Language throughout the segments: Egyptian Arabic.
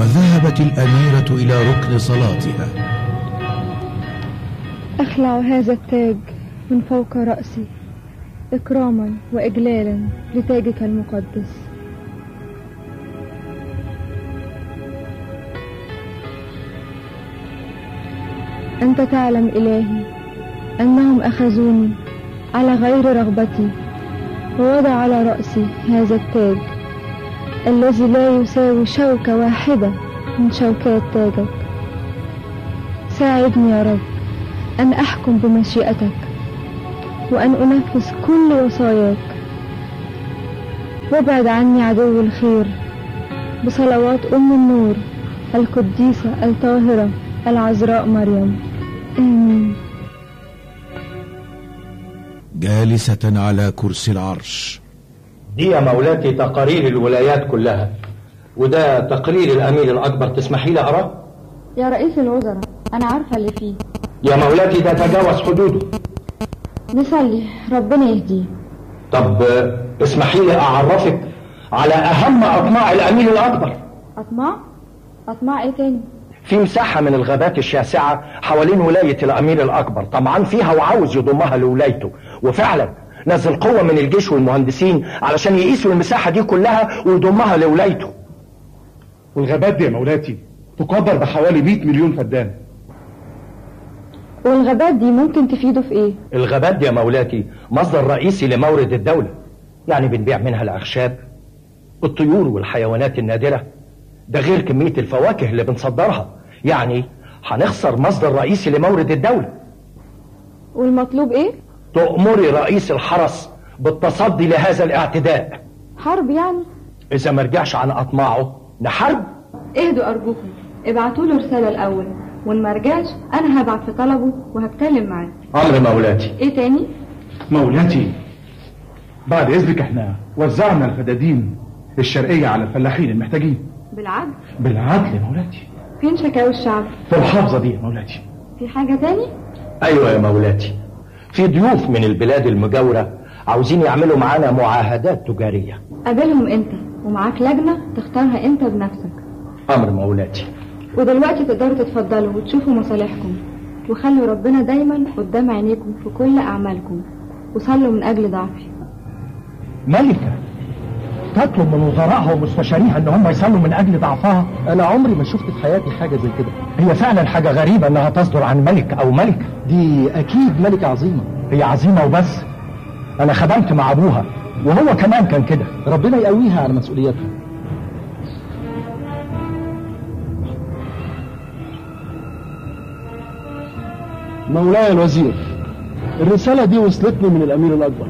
وذهبت الأميرة إلى ركن صلاتها أخلع هذا التاج من فوق رأسي إكراما وإجلالا لتاجك المقدس أنت تعلم إلهي أنهم أخذوني على غير رغبتي ووضع على رأسي هذا التاج الذي لا يساوي شوكة واحدة من شوكات تاجك ساعدني يا رب أن أحكم بمشيئتك وأن أنفذ كل وصاياك وابعد عني عدو الخير بصلوات أم النور القديسة الطاهرة العذراء مريم آمين جالسة على كرسي العرش دي يا مولاتي تقارير الولايات كلها وده تقرير الأمير الأكبر تسمحي لي أقرأ؟ يا رئيس الوزراء أنا عارفة اللي فيه يا مولاتي ده تجاوز حدوده نصلي ربنا يهديه طب آه، اسمحي لي أعرفك على أهم أطماع الأمير الأكبر أطماع أطماع إيه تاني في مساحة من الغابات الشاسعة حوالين ولاية الأمير الأكبر طمعان فيها وعاوز يضمها لولايته وفعلا نزل قوة من الجيش والمهندسين علشان يقيسوا المساحة دي كلها ويضمها لولايته والغابات دي يا مولاتي تقدر بحوالي 100 مليون فدان والغابات دي ممكن تفيده في إيه الغابات دي يا مولاتي مصدر رئيسي لمورد الدولة يعني بنبيع منها الأخشاب الطيور والحيوانات النادرة ده غير كمية الفواكه اللي بنصدرها يعني هنخسر مصدر رئيسي لمورد الدولة والمطلوب إيه تأمري رئيس الحرس بالتصدي لهذا الاعتداء حرب يعني إذا ما رجعش عن أطماعه نحارب اهدوا أرجوكم ابعتوا له رسالة الأول وإن ما رجعش أنا هبعت في طلبه وهتكلم معاه أمر مولاتي إيه تاني مولاتي بعد اذنك احنا وزعنا الفدادين الشرقية على الفلاحين المحتاجين بالعدل بالعدل يا مولاتي فين شكاوي الشعب في الحافظة دي يا مولاتي في حاجة تاني أيوة يا مولاتي في ضيوف من البلاد المجاورة عاوزين يعملوا معانا معاهدات تجارية قابلهم انت ومعاك لجنة تختارها انت بنفسك أمر مولاتي ودلوقتي تقدروا تتفضلوا وتشوفوا مصالحكم وخلوا ربنا دايما قدام عينيكم في كل أعمالكم وصلوا من أجل ضعفي ملكة تطلب من وزرائها ومستشاريها ان هم يصلوا من اجل ضعفها انا عمري ما شفت في حياتي حاجه زي كده هي فعلا حاجة غريبة انها تصدر عن ملك او ملكة دي اكيد ملكه عظيمه هي عظيمة وبس انا خدمت مع ابوها وهو كمان كان كده ربنا يقويها على مسؤوليتها مولاي الوزير الرسالة دي وصلتني من الأمير الأكبر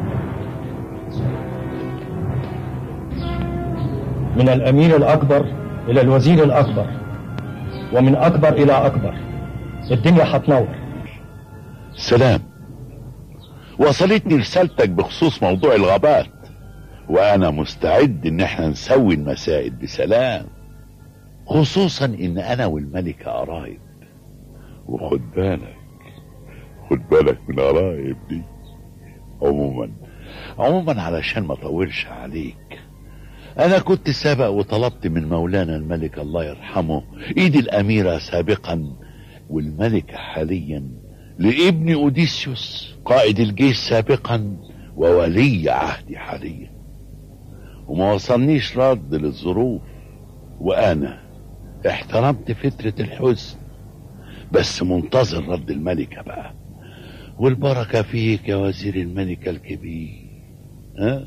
من الامير الاكبر الى الوزير الاكبر ومن اكبر الى اكبر الدنيا هتنور سلام وصلتني رسالتك بخصوص موضوع الغابات وانا مستعد ان احنا نسوي المسائل بسلام خصوصا ان انا والملكة قرايب وخد بالك خد بالك من قرايب دي عموما عموما علشان ما اطولش عليك انا كنت سابق وطلبت من مولانا الملك الله يرحمه ايد الاميرة سابقا والملكة حاليا لابن اوديسيوس قائد الجيش سابقا وولي عهدي حاليا وما وصلنيش رد للظروف وانا احترمت فترة الحزن بس منتظر رد الملكة بقى والبركة فيك يا وزير الملكة الكبير ها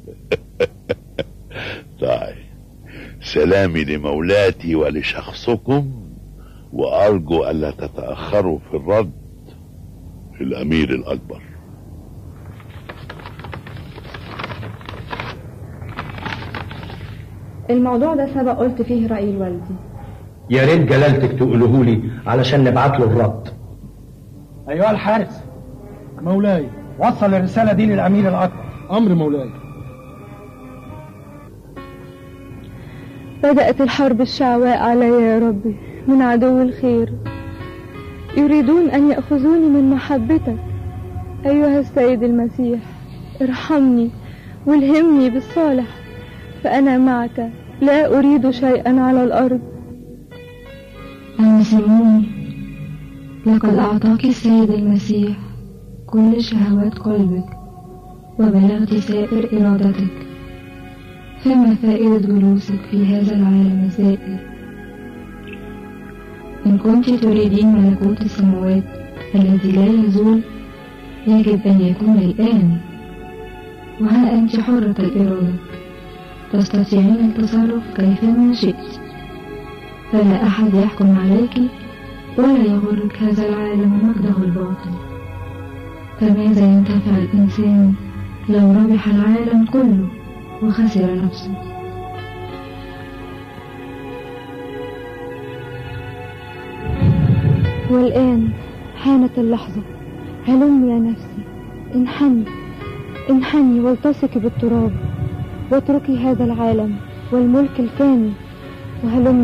طيب سلامي لمولاتي ولشخصكم وارجو الا تتاخروا في الرد الامير الاكبر الموضوع ده سبق قلت فيه رأي لوالدي يا ريت جلالتك تقوله لي علشان نبعت له الرد أيها الحارس مولاي وصل الرسالة دي للأمير الأكبر أمر مولاي بدأت الحرب الشعواء علي يا ربي من عدو الخير يريدون أن يأخذوني من محبتك أيها السيد المسيح ارحمني والهمني بالصالح فأنا معك لا أريد شيئا على الأرض أنسموني لقد أعطاك السيد المسيح كل شهوات قلبك وبلغت سائر إرادتك فما فائدة جلوسك في هذا العالم الزائر إن كنت تريدين ملكوت السماوات الذي لا يزول يجب أن يكون الآن وها أنت حرة الإرادة تستطيعين التصرف كيفما شئت فلا أحد يحكم عليك ولا يغرك هذا العالم ومجده الباطل فماذا ينتفع الإنسان لو ربح العالم كله وخسر نفسه والآن حانت اللحظة هلم يا نفسي انحني انحني والتصقي بالتراب واتركي هذا العالم والملك الفاني وهلم